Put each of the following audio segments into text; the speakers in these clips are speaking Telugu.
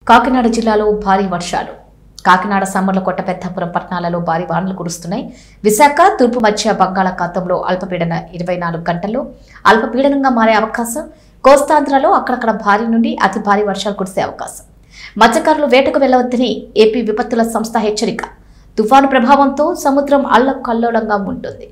కాకినాడ జిల్లాలో భారీ వర్షాలు కాకినాడ సమ్మర్ల పెద్దాపురం పట్టణాలలో భారీ వానలు కురుస్తున్నాయి విశాఖ తూర్పు మధ్య బంగాళాఖాతంలో అల్పపీడన ఇరవై నాలుగు గంటల్లో అల్పపీడనంగా మారే అవకాశం కోస్తాంధ్రలో అక్కడక్కడ భారీ నుండి అతి భారీ వర్షాలు కురిసే అవకాశం మత్స్యకారులు వేటకు వెళ్లవద్దని ఏపీ విపత్తుల సంస్థ హెచ్చరిక తుఫాను ప్రభావంతో సముద్రం అల్లకల్లోలంగా ఉంటుంది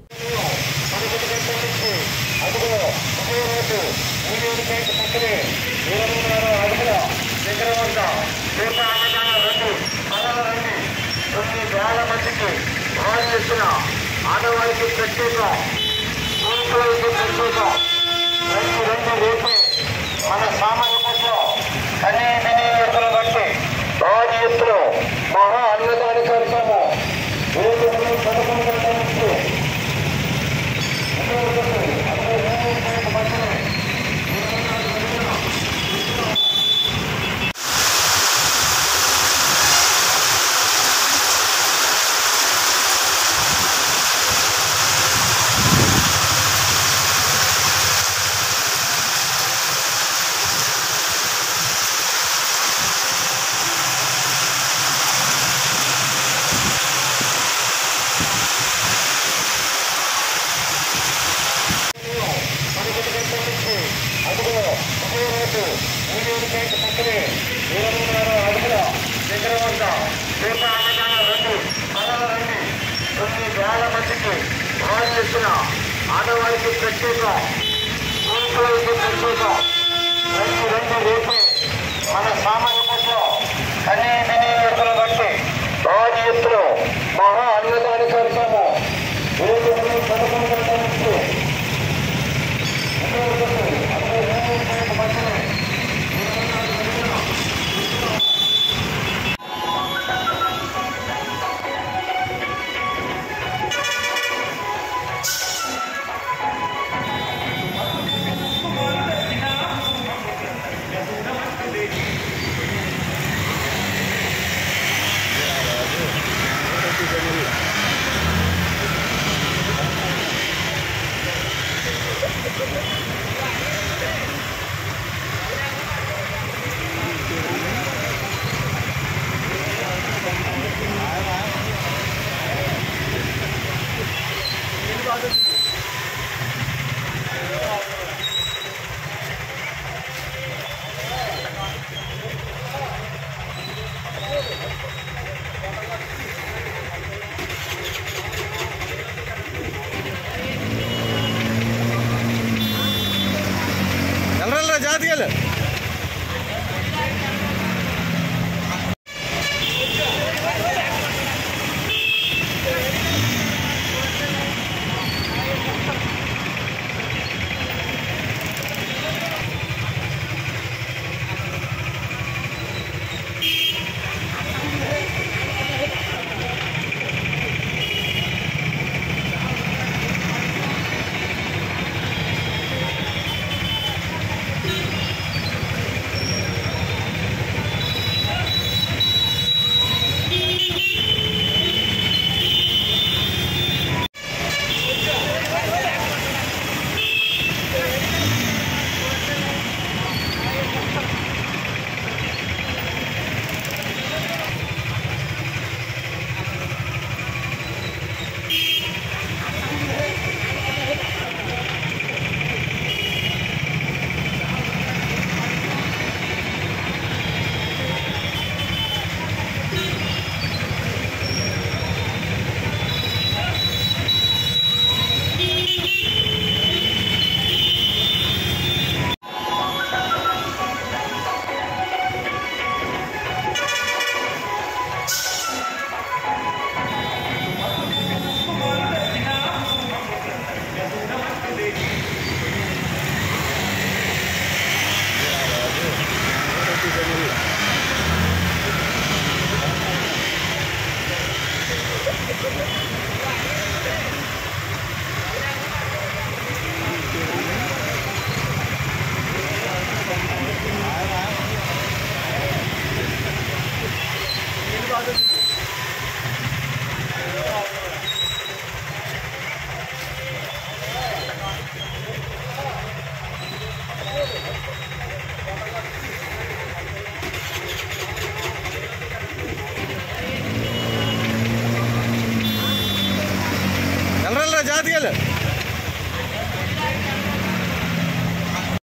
ఆడవారికి ప్రత్యేకం పురుషులకి ప్రత్యేకం రెండు రెండు రేపు మన సామాన్య కోసం కనీ మినీ ఎత్తులు బట్టి భారీ ఎత్తులు మహా అన్నదాని కార్యక్రమం రేపు ఉదయం పదకొండు గంటల నుంచి ఆడవారికి ప్రత్యేకం పురుషులకి ప్రత్యేకం రెండు రెండు రేపు మన సామాన్య కోసం కనీ మినీ ఎత్తులు బట్టి భారీ ఎత్తులు మహా అన్నదాని కార్యక్రమం రేపు ఉదయం పదకొండు గంటల నుంచి వెనకాల